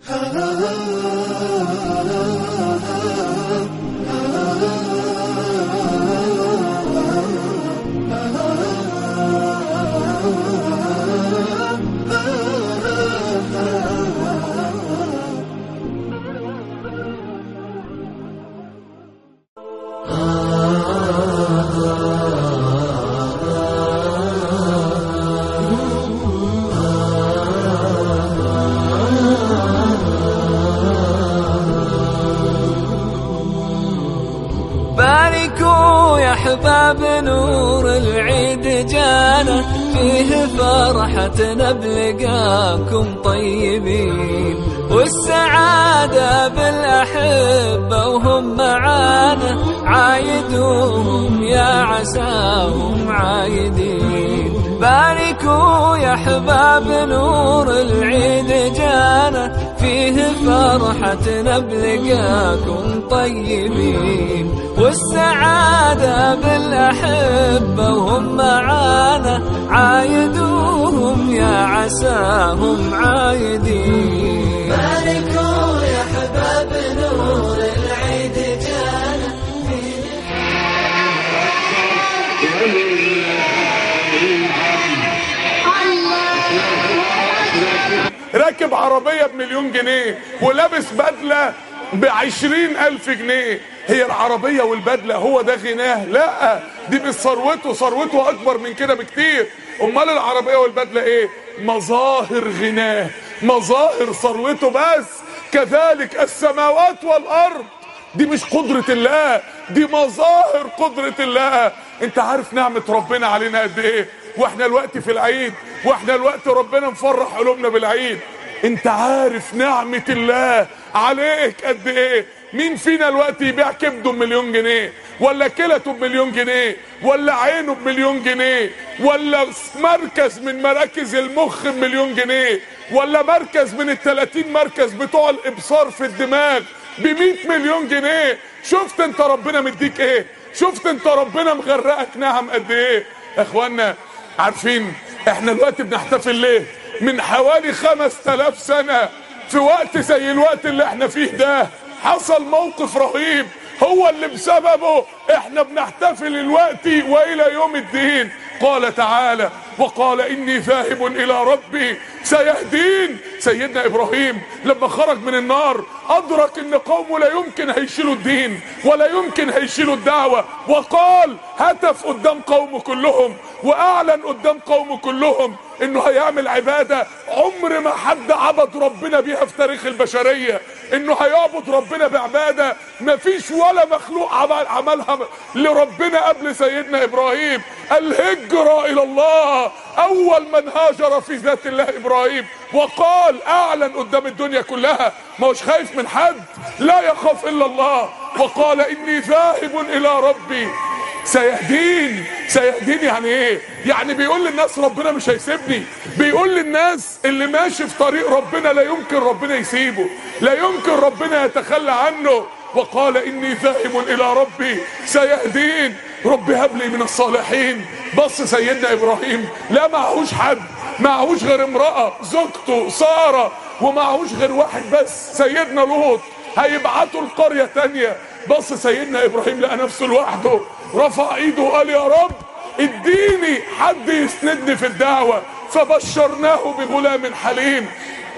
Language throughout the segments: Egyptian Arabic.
باركوا يا احباب نور العيد جانا فيه فرحتنا بلقاكم طيبين والسعادة بالأحبة وهم معانا عايدوهم يا عساهم عايدين باركوا يا احباب نور العيد جانا فيه فرحتنا بلقاكم طيبين والسعادة بالأحبة وهم معانا عايدوهم يا عساهم عايدين باركوا يا حباب نور العيد جانا راكب عربية بمليون جنيه ولابس بدلة بعشرين ألف جنيه هي العربية والبدلة هو ده غناه لا دي مش ثروته ثروته أكبر من كده بكتير أمال العربية والبدلة إيه مظاهر غناه مظاهر ثروته بس كذلك السماوات والأرض دي مش قدرة الله دي مظاهر قدرة الله انت عارف نعمة ربنا علينا قد ايه واحنا الوقت في العيد واحنا الوقت ربنا مفرح قلوبنا بالعيد انت عارف نعمة الله عليك قد ايه مين فينا الوقت يبيع كبده بمليون جنيه ولا كلته بمليون جنيه ولا عينه بمليون جنيه ولا مركز من مراكز المخ بمليون جنيه ولا مركز من التلاتين مركز بتوع الابصار في الدماغ بمئة مليون جنيه شفت انت ربنا مديك ايه شفت انت ربنا مغرقك نعم قد ايه يا اخوانا عارفين احنا دلوقتي بنحتفل ليه من حوالي خمس تلاف سنة في وقت زي الوقت اللي احنا فيه ده حصل موقف رهيب هو اللي بسببه احنا بنحتفل الوقت والى يوم الدين قال تعالى وقال اني ذاهب الى ربي سيهدين سيدنا ابراهيم لما خرج من النار ادرك ان قومه لا يمكن هيشيلوا الدين ولا يمكن هيشيلوا الدعوة وقال هتف قدام قومه كلهم واعلن قدام قومه كلهم انه هيعمل عبادة عمر ما حد عبد ربنا بيها في تاريخ البشرية انه هيعبد ربنا بعبادة مفيش ولا مخلوق عمل عملها لربنا قبل سيدنا ابراهيم الهجرة الى الله اول من هاجر في ذات الله ابراهيم وقال اعلن قدام الدنيا كلها ما هوش خايف من حد لا يخاف الا الله وقال اني ذاهب الى ربي سيهدين سيهدين يعني ايه يعني بيقول للناس ربنا مش هيسيبني بيقول للناس اللي ماشي في طريق ربنا لا يمكن ربنا يسيبه لا يمكن ربنا يتخلى عنه وقال اني ذاهب الى ربي سيهدين رب هب لي من الصالحين بص سيدنا ابراهيم لا معهوش حد معهوش غير امرأة زوجته سارة ومعهوش غير واحد بس سيدنا لوط هيبعتوا القرية تانية بص سيدنا ابراهيم لقى نفسه لوحده رفع ايده وقال يا رب اديني حد يسندني في الدعوة فبشرناه بغلام حليم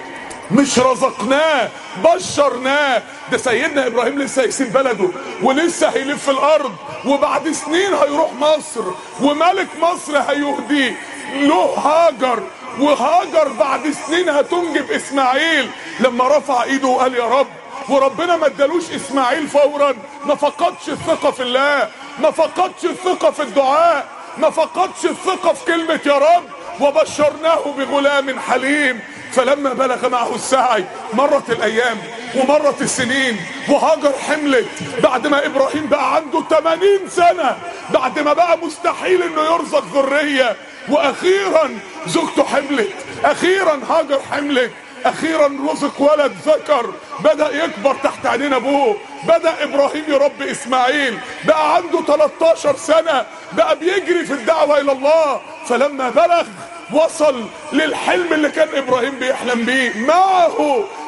مش رزقناه بشرناه ده سيدنا ابراهيم لسه هيسيب بلده ولسه هيلف الارض وبعد سنين هيروح مصر وملك مصر هيهدي له هاجر وهاجر بعد سنين هتنجب اسماعيل لما رفع ايده وقال يا رب وربنا ما ادالوش اسماعيل فورا ما فقدش الثقه في الله ما فقدش الثقه في الدعاء ما فقدش الثقه في كلمه يا رب وبشرناه بغلام حليم فلما بلغ معه السعي مرت الايام ومرت السنين وهاجر حملت بعد ما ابراهيم بقى عنده 80 سنة بعد ما بقى مستحيل انه يرزق ذرية واخيرا زوجته حملت اخيرا هاجر حملت اخيرا رزق ولد ذكر بدأ يكبر تحت عينين ابوه بدأ ابراهيم يربي اسماعيل بقى عنده 13 سنة بقى بيجري في الدعوة الى الله فلما بلغ وصل للحلم اللي كان ابراهيم بيحلم بيه معه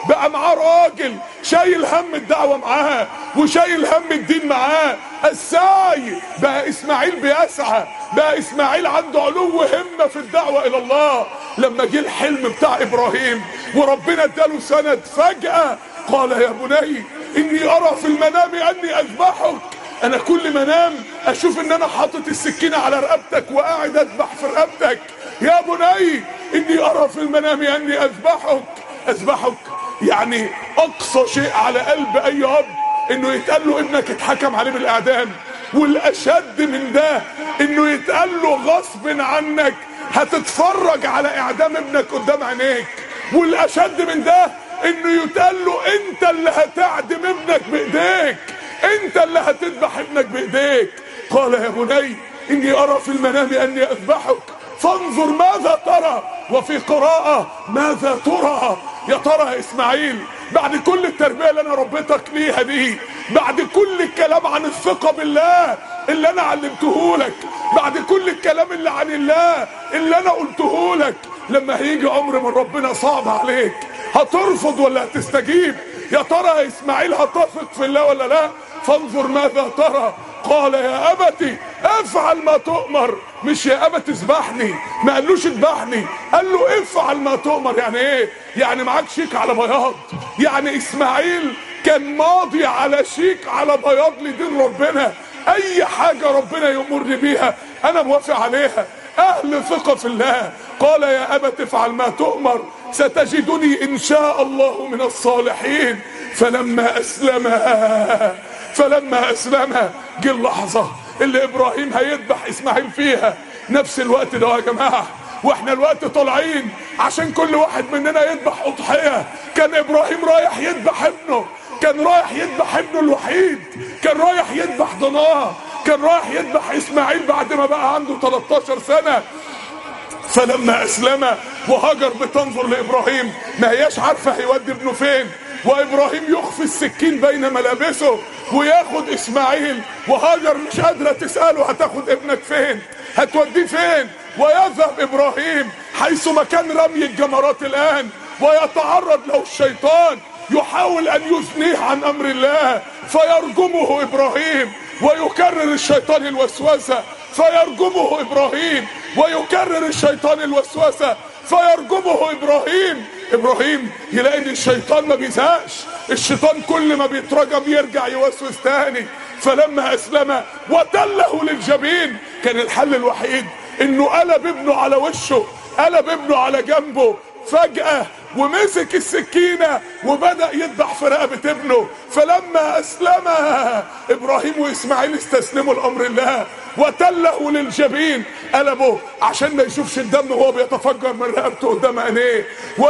بقى معاه راجل شايل هم الدعوة معاه وشايل هم الدين معاه السعي بقى اسماعيل بيسعى بقى اسماعيل عنده علو همة في الدعوة الى الله لما جه الحلم بتاع ابراهيم وربنا اداله سند فجأة قال يا بني اني ارى في المنام اني اذبحك انا كل ما انام اشوف ان انا حاطط السكينة على رقبتك وقاعد اذبح في رقبتك يا بني اني ارى في المنام اني اذبحك اذبحك يعني اقصى شيء على قلب اي اب انه يتقال له ابنك اتحكم عليه بالاعدام والاشد من ده انه يتقال له غصب عنك هتتفرج على اعدام ابنك قدام عينيك والاشد من ده انه يتقال له انت اللي هتعدم ابنك بايديك انت اللي هتذبح ابنك بايديك قال يا بني اني ارى في المنام اني اذبحك فانظر ماذا ترى وفي قراءة ماذا ترى يا ترى يا اسماعيل بعد كل التربية اللي انا ربيتك ليها دي بعد كل الكلام عن الثقة بالله اللي انا علمته لك بعد كل الكلام اللي عن الله اللي انا قلته لك لما هيجي امر من ربنا صعب عليك هترفض ولا هتستجيب يا ترى يا اسماعيل هتثق في الله ولا لا فانظر ماذا ترى قال يا ابتي افعل ما تؤمر مش يا ابت اذبحني ما قالوش اذبحني قال له افعل ما تؤمر يعني ايه يعني معاك شيك على بياض يعني اسماعيل كان ماضي على شيك على بياض لدين ربنا اي حاجة ربنا يأمرني بيها انا موافق عليها اهل ثقة في الله قال يا ابت افعل ما تؤمر ستجدني ان شاء الله من الصالحين فلما اسلم فلما اسلم جه اللحظة اللي ابراهيم هيذبح اسماعيل فيها نفس الوقت ده يا جماعة واحنا الوقت طالعين عشان كل واحد مننا يذبح اضحية كان ابراهيم رايح يذبح ابنه كان رايح يذبح ابنه الوحيد كان رايح يذبح ضناه كان رايح يذبح اسماعيل بعد ما بقى عنده 13 سنة فلما اسلم وهاجر بتنظر لابراهيم ما هياش عارفه هيودي ابنه فين وابراهيم يخفي السكين بين ملابسه وياخد اسماعيل وهاجر مش قادره تساله هتاخد ابنك فين هتوديه فين ويذهب ابراهيم حيث مكان رمي الجمرات الان ويتعرض له الشيطان يحاول ان يثنيه عن امر الله فيرجمه ابراهيم ويكرر الشيطان الوسوسه فيرجمه ابراهيم ويكرر الشيطان الوسوسه فيرجمه ابراهيم ابراهيم يلاقي ان الشيطان ما بيزهقش الشيطان كل ما بيترجم يرجع يوسوس تاني فلما اسلم وتله للجبين كان الحل الوحيد انه قلب ابنه على وشه قلب ابنه على جنبه فجأة ومسك السكينة وبدأ يذبح في رقبة ابنه فلما أسلم إبراهيم وإسماعيل استسلموا لأمر الله وتله للجبين قلبه عشان ما يشوفش الدم وهو بيتفجر من رقبته قدام عينيه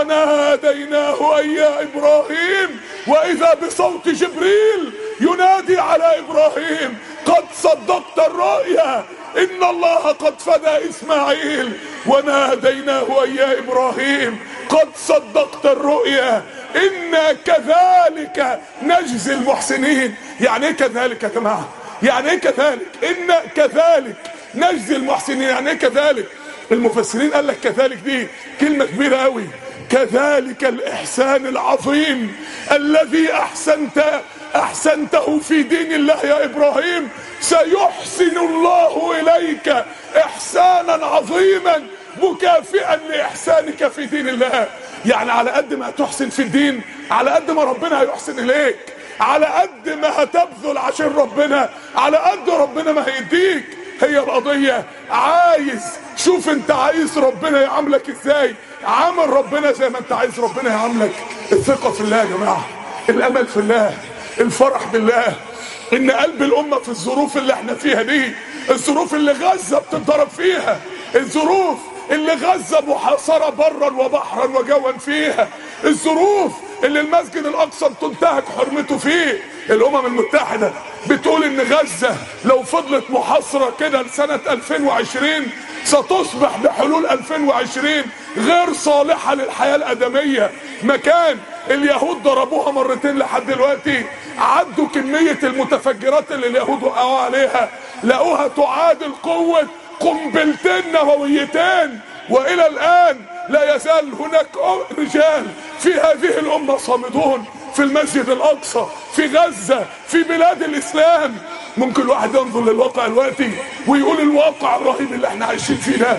وناديناه أي يا إبراهيم وإذا بصوت جبريل ينادي على إبراهيم قد صدقت الرؤيا إن الله قد فدى إسماعيل وناديناه أي يا إبراهيم قد صدقت الرؤيا إنا كذلك نجزي المحسنين يعني إيه كذلك يا جماعة يعني إيه كذلك إنا كذلك نجزي المحسنين يعني إيه كذلك المفسرين قال لك كذلك دي كلمة كبيرة أوي كذلك الإحسان العظيم الذي أحسنت أحسنته في دين الله يا إبراهيم سيحسن الله إليك إحسانا عظيما مكافئا لإحسانك في دين الله يعني على قد ما هتحسن في الدين على قد ما ربنا هيحسن إليك على قد ما هتبذل عشان ربنا على قد ربنا ما هيديك هي القضية عايز شوف انت عايز ربنا يعاملك ازاي عامل ربنا زي ما انت عايز ربنا يعاملك الثقة في الله يا جماعة الامل في الله الفرح بالله ان قلب الامة في الظروف اللي احنا فيها دي الظروف اللي غزة بتتضرب فيها الظروف اللي غزة محاصرة برا وبحرا وجوا فيها الظروف اللي المسجد الاقصى بتنتهك حرمته فيه الامم المتحدة بتقول ان غزة لو فضلت محاصرة كده لسنة 2020 ستصبح بحلول 2020 غير صالحة للحياة الادمية مكان اليهود ضربوها مرتين لحد دلوقتي عدوا كمية المتفجرات اللي اليهود وقعوا عليها لقوها تعادل قوة قنبلتين نوويتين والى الان لا يزال هناك رجال في هذه الامه صامدون في المسجد الاقصى في غزه في بلاد الاسلام ممكن الواحد ينظر للواقع دلوقتي ويقول الواقع الرهيب اللي احنا عايشين فيه ده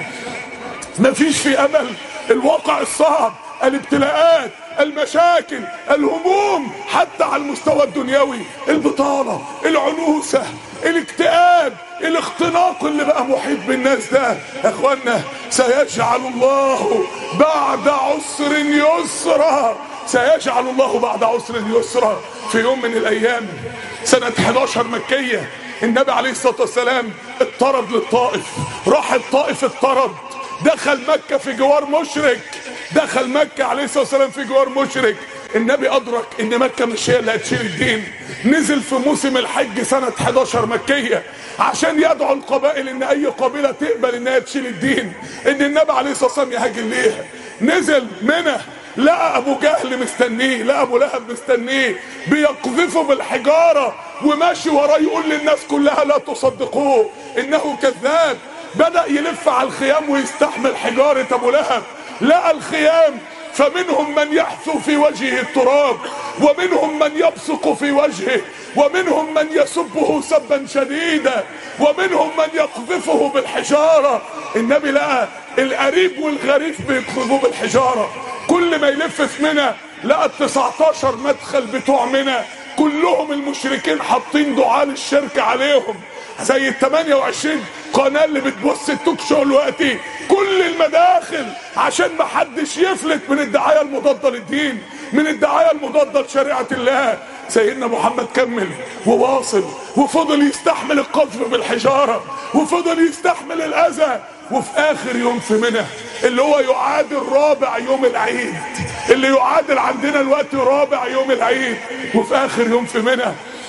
مفيش في امل الواقع الصعب الابتلاءات المشاكل الهموم حتى على المستوى الدنيوي البطالة العنوسة الاكتئاب الاختناق اللي بقى محيط بالناس ده يا اخوانا سيجعل الله بعد عسر يسرا سيجعل الله بعد عسر يسرا في يوم من الايام سنة 11 مكية النبي عليه الصلاة والسلام اضطرد للطائف راح الطائف اضطرد دخل مكة في جوار مشرك دخل مكة عليه الصلاة والسلام في جوار مشرك النبي أدرك إن مكة مش هي اللي هتشيل الدين نزل في موسم الحج سنة 11 مكية عشان يدعو القبائل إن أي قبيلة تقبل إنها تشيل الدين إن النبي عليه الصلاة والسلام يهاجر ليها نزل منى لقى ابو جهل مستنيه لقى ابو لهب مستنيه بيقذفه بالحجاره وماشي وراه يقول للناس كلها لا تصدقوه انه كذاب بدا يلف على الخيام ويستحمل حجاره ابو لهب لقى الخيام فمنهم من يحثو في وجهه التراب ومنهم من يبصق في وجهه ومنهم من يسبه سبا شديدا ومنهم من يقذفه بالحجاره النبي لقى القريب والغريب بيقذفوه بالحجاره كل ما يلف في منى لقى ال 19 مدخل بتوع منى كلهم المشركين حاطين دعاء للشرك عليهم زي ال 28 قناه اللي بتبص التوك شو دلوقتي كل المداخل عشان ما حدش يفلت من الدعايه المضاده للدين من الدعايه المضاده لشريعه الله سيدنا محمد كمل وواصل وفضل يستحمل القذف بالحجاره وفضل يستحمل الاذى وفي اخر يوم في منى اللي هو يعادل رابع يوم العيد اللي يعادل عندنا الوقت رابع يوم العيد وفي اخر يوم في منى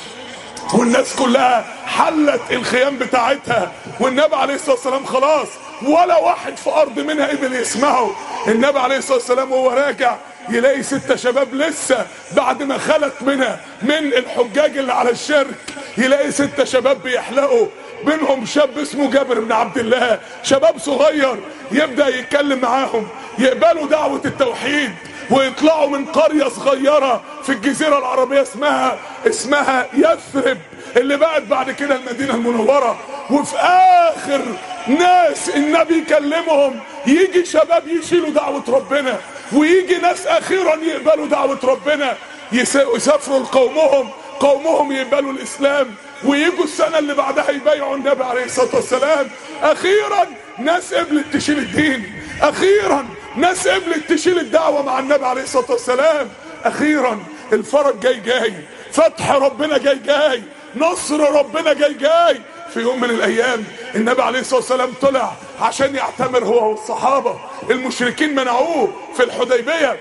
والناس كلها حلت الخيام بتاعتها والنبي عليه الصلاه والسلام خلاص ولا واحد في ارض منها قبل يسمعه النبي عليه الصلاه والسلام وهو راجع يلاقي ستة شباب لسه بعد ما خلت منها من الحجاج اللي على الشرك يلاقي ستة شباب بيحلقوا بينهم شاب اسمه جابر بن عبد الله شباب صغير يبدأ يتكلم معاهم يقبلوا دعوة التوحيد ويطلعوا من قرية صغيرة في الجزيرة العربية اسمها اسمها يثرب اللي بقت بعد كده المدينة المنورة وفي آخر ناس النبي يكلمهم يجي شباب يشيلوا دعوة ربنا ويجي ناس أخيرا يقبلوا دعوة ربنا يسافروا لقومهم قومهم يقبلوا الإسلام ويجوا السنة اللي بعدها يبايعوا النبي عليه الصلاة والسلام أخيرا ناس قبلت تشيل الدين أخيرا ناس قبلت تشيل الدعوة مع النبي عليه الصلاة والسلام أخيرا الفرج جاي جاي فتح ربنا جاي جاي نصر ربنا جاي جاي في يوم من الايام النبي عليه الصلاه والسلام طلع عشان يعتمر هو والصحابه المشركين منعوه في الحديبيه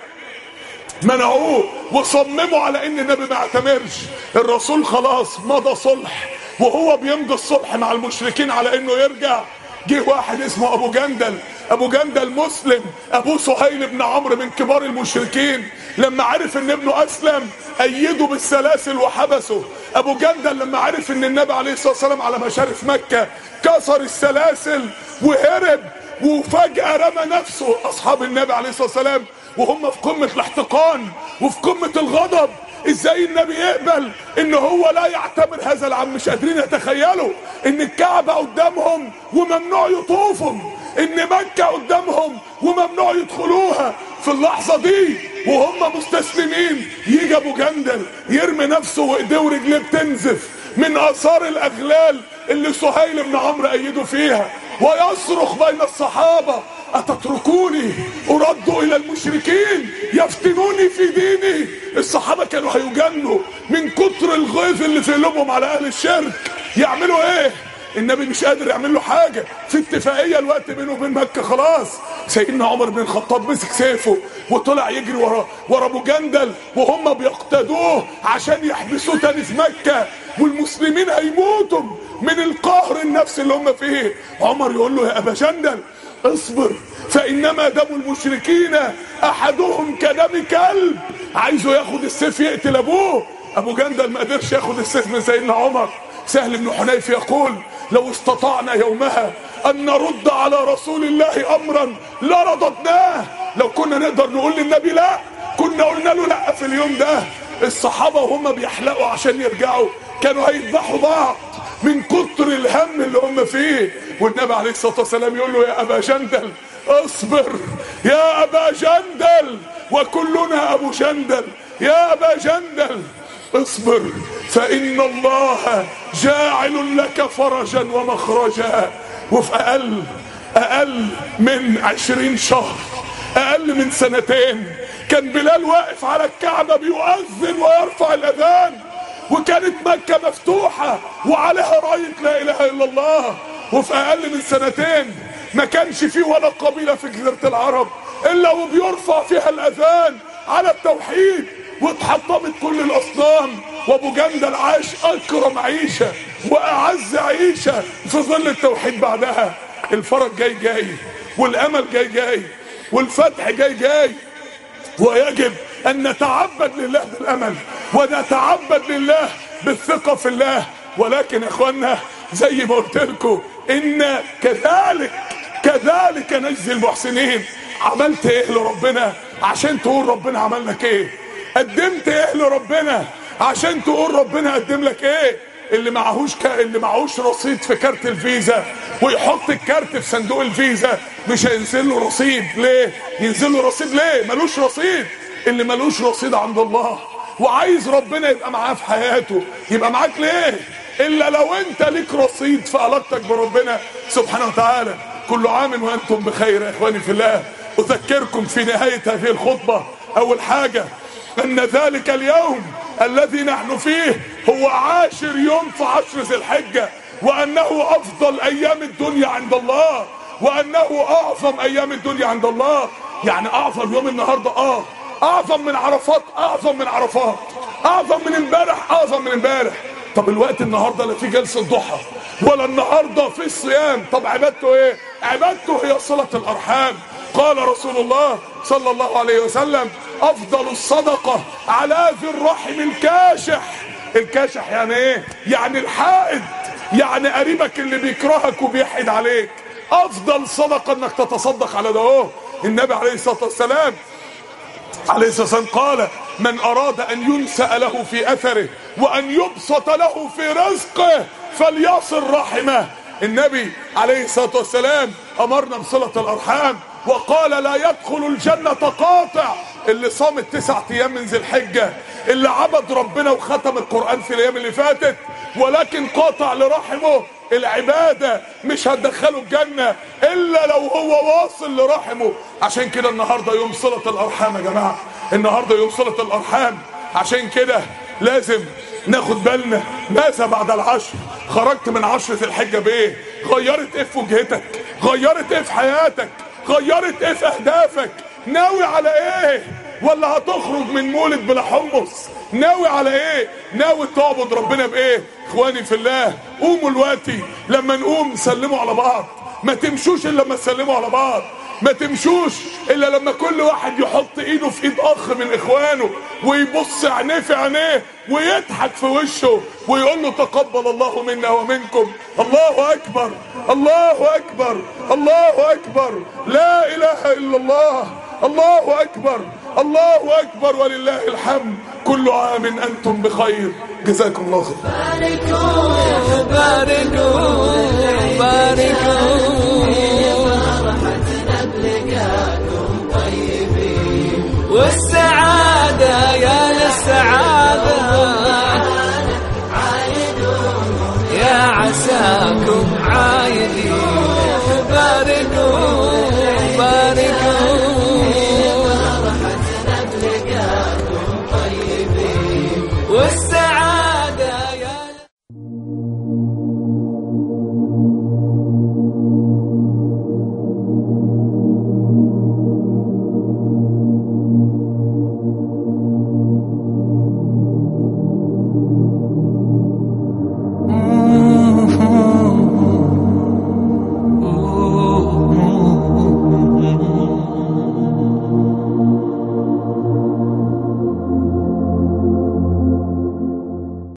منعوه وصمموا على ان النبي ما يعتمرش الرسول خلاص مضى صلح وهو بيمضي الصلح مع المشركين على انه يرجع جه واحد اسمه ابو جندل ابو جندل مسلم ابوه سهيل بن عمرو من كبار المشركين لما عرف ان ابنه اسلم ايده بالسلاسل وحبسه ابو جندل لما عرف ان النبي عليه الصلاه والسلام على مشارف مكه كسر السلاسل وهرب وفجاه رمى نفسه اصحاب النبي عليه الصلاه والسلام وهم في قمه الاحتقان وفي قمه الغضب ازاي النبي يقبل ان هو لا يعتبر هذا العام مش قادرين يتخيلوا ان الكعبة قدامهم وممنوع يطوفوا ان مكة قدامهم وممنوع يدخلوها في اللحظة دي وهم مستسلمين يجي ابو جندل يرمي نفسه وايديه ورجليه بتنزف من اثار الاغلال اللي سهيل بن عمرو ايده فيها ويصرخ بين الصحابة أتتركوني أرد إلى المشركين يفتنوني في ديني الصحابة كانوا هيجنوا من كتر الغيظ اللي في قلوبهم على أهل الشرك يعملوا إيه؟ النبي مش قادر يعمل له حاجة في اتفاقية الوقت بينه وبين مكة خلاص سيدنا عمر بن الخطاب مسك سيفه وطلع يجري ورا ورا ابو جندل وهم بيقتدوه عشان يحبسوه تاني في مكة والمسلمين هيموتوا من القهر النفسي اللي هم فيه عمر يقول له يا ابا جندل اصبر فانما دم المشركين احدهم كدم كلب عايزه ياخد السيف يقتل ابوه ابو جندل ما قدرش ياخد السيف من سيدنا عمر سهل بن حنيف يقول لو استطعنا يومها ان نرد على رسول الله امرا لرددناه لو كنا نقدر نقول للنبي لا كنا قلنا له لا في اليوم ده الصحابة وهم بيحلقوا عشان يرجعوا كانوا هيذبحوا بعض من كتر الهم اللي هم فيه والنبي عليه الصلاة والسلام يقول له يا أبا جندل اصبر يا أبا جندل وكلنا أبو جندل يا أبا جندل اصبر فإن الله جاعل لك فرجا ومخرجا وفي أقل أقل من عشرين شهر أقل من سنتين كان بلال واقف على الكعبة بيؤذن ويرفع الأذان وكانت مكة مفتوحة وعليها راية لا إله إلا الله وفي أقل من سنتين ما كانش فيه ولا قبيلة في جزيرة العرب إلا وبيرفع فيها الأذان على التوحيد واتحطمت كل الأصنام وأبو جندل عاش أكرم عيشة وأعز عيشة في ظل التوحيد بعدها الفرج جاي جاي والأمل جاي جاي والفتح جاي جاي ويجب أن نتعبد لله بالأمل ونتعبد لله بالثقة في الله ولكن يا اخوانا زي ما قلت لكم إن كذلك كذلك نجزي المحسنين عملت ايه لربنا عشان تقول ربنا عمل لك ايه قدمت ايه لربنا عشان تقول ربنا قدم لك ايه اللي معهوش ك... اللي معهوش رصيد في كارت الفيزا ويحط الكارت في صندوق الفيزا مش هينزل له رصيد ليه ينزل له رصيد ليه ملوش رصيد اللي ملوش رصيد عند الله وعايز ربنا يبقى معاه في حياته يبقى معاك ليه الا لو انت ليك رصيد في علاقتك بربنا سبحانه وتعالى كل عام وانتم بخير يا اخواني في الله اذكركم في نهايه هذه الخطبه اول حاجه ان ذلك اليوم الذي نحن فيه هو عاشر يوم في عشر ذي الحجه وانه افضل ايام الدنيا عند الله وانه اعظم ايام الدنيا عند الله يعني اعظم يوم النهارده اه اعظم من عرفات اعظم من عرفات اعظم من امبارح اعظم من امبارح طب الوقت النهارده لا في جلسه ضحى ولا النهارده في الصيام طب عبادته ايه عبادته هي صله الارحام قال رسول الله صلى الله عليه وسلم افضل الصدقه على ذي الرحم الكاشح الكاشح يعني ايه يعني الحائد يعني قريبك اللي بيكرهك وبيحد عليك افضل صدقه انك تتصدق على ده اهو النبي عليه الصلاه والسلام عليه الصلاة والسلام قال من أراد أن ينسأ له في أثره وأن يبسط له في رزقه فليصل رحمه النبي عليه الصلاة والسلام أمرنا بصلة الأرحام وقال لا يدخل الجنة قاطع اللي صام التسع أيام من ذي الحجة اللي عبد ربنا وختم القرآن في الأيام اللي فاتت ولكن قاطع لرحمه العبادة مش هتدخله الجنة إلا لو هو واصل لرحمه عشان كده النهاردة يوم صلة الأرحام يا جماعة النهاردة يوم صلة الأرحام عشان كده لازم ناخد بالنا ماذا بعد العشر خرجت من عشرة الحجة بإيه غيرت إيه في وجهتك غيرت إيه في حياتك غيرت إيه في أهدافك ناوي على إيه ولا هتخرج من مولد بلا حمص ناوي على ايه ناوي تعبد ربنا بايه اخواني في الله قوموا دلوقتي لما نقوم سلموا على بعض ما تمشوش الا لما تسلموا على بعض ما تمشوش الا لما كل واحد يحط ايده في ايد اخ من اخوانه ويبص عينيه في عينيه ويضحك في وشه ويقول له تقبل الله منا ومنكم الله اكبر الله اكبر الله اكبر لا اله الا الله الله اكبر الله اكبر ولله الحمد كل عام انتم بخير جزاكم الله خير باركوا باركوا باركوا فرحتنا بلقاكم طيبين والسعادة يا للسعادة